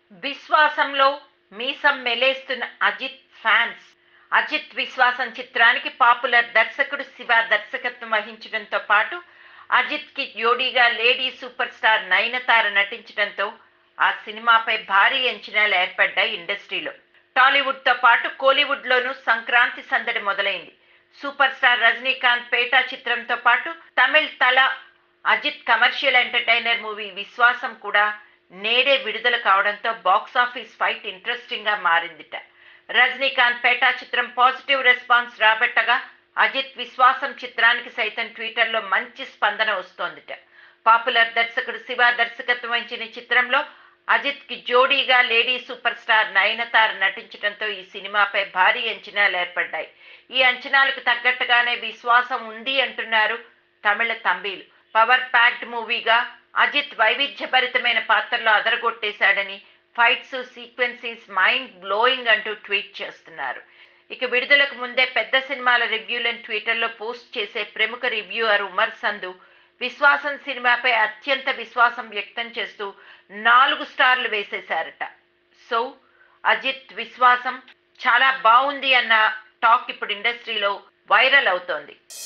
విశ్వాసంలో మీసం మెలేస్తున్న అజిత్ ఫ్యాన్స్ అజిత్ విశ్వాసం చిత్రానికి పాపులర్ దర్శకుడు శివ దర్శకత్వం వహించడంతో పాటు అజిత్ కి జోడీగా లేడీ సూపర్ స్టార్ నయనతార నటించడంతో ఆ సినిమాపై భారీ అంచనాలు ఏర్పడ్డాయి ఇండస్ట్రీలో టాలీవుడ్ తో పాటు కోలీవుడ్ లోనూ సంక్రాంతి సందడి మొదలైంది సూపర్ స్టార్ రజనీకాంత్ పేటా చిత్రంతో పాటు తమిళ్ తల అజిత్ కమర్షియల్ ఎంటర్టైనర్ మూవీ విశ్వాసం కూడా నేడే విడుదల కావడంతో బాక్స్ ఆఫీస్ ఫైట్ ఇంట్రెస్టింగ్ గా మారిందిట రజనీకాంత్ పేటా చిత్రం పాజిటివ్ రెస్పాన్స్ రాబట్టగా అజిత్ విశ్వాసం చిత్రానికి సైతం ట్విట్టర్లో మంచి స్పందన వస్తోందిట పాపులర్ దర్శకుడు శివ దర్శకత్వం వహించిన ఈ చిత్రంలో అజిత్ కి జోడీగా లేడీ సూపర్ స్టార్ నయనతార నటించడంతో ఈ సినిమాపై భారీ అంచనాలు ఏర్పడ్డాయి ఈ అంచనాలకు తగ్గట్టుగానే విశ్వాసం ఉంది అంటున్నారు తమిళ తంబీలు పవర్ ప్యాక్డ్ మూవీగా అజిత్ వైవిధ్యభరితమైన పాత్రలో అదరగొట్టేశాడని ఫైట్స్ సీక్వెన్సీస్ మైండ్ బ్లోయింగ్ అంటూ ట్వీట్ చేస్తున్నారు ఇక విడుదలకు ముందే పెద్ద సినిమాల రివ్యూలను ట్విట్టర్లో పోస్ట్ చేసే ప్రముఖ రివ్యూవర్ ఉమర్ సంధు విశ్వాసం సినిమాపై అత్యంత విశ్వాసం వ్యక్తం చేస్తూ నాలుగు స్టార్లు వేసేశారట సో అజిత్ విశ్వాసం చాలా బాగుంది అన్న టాక్ ఇప్పుడు ఇండస్ట్రీలో వైరల్ అవుతోంది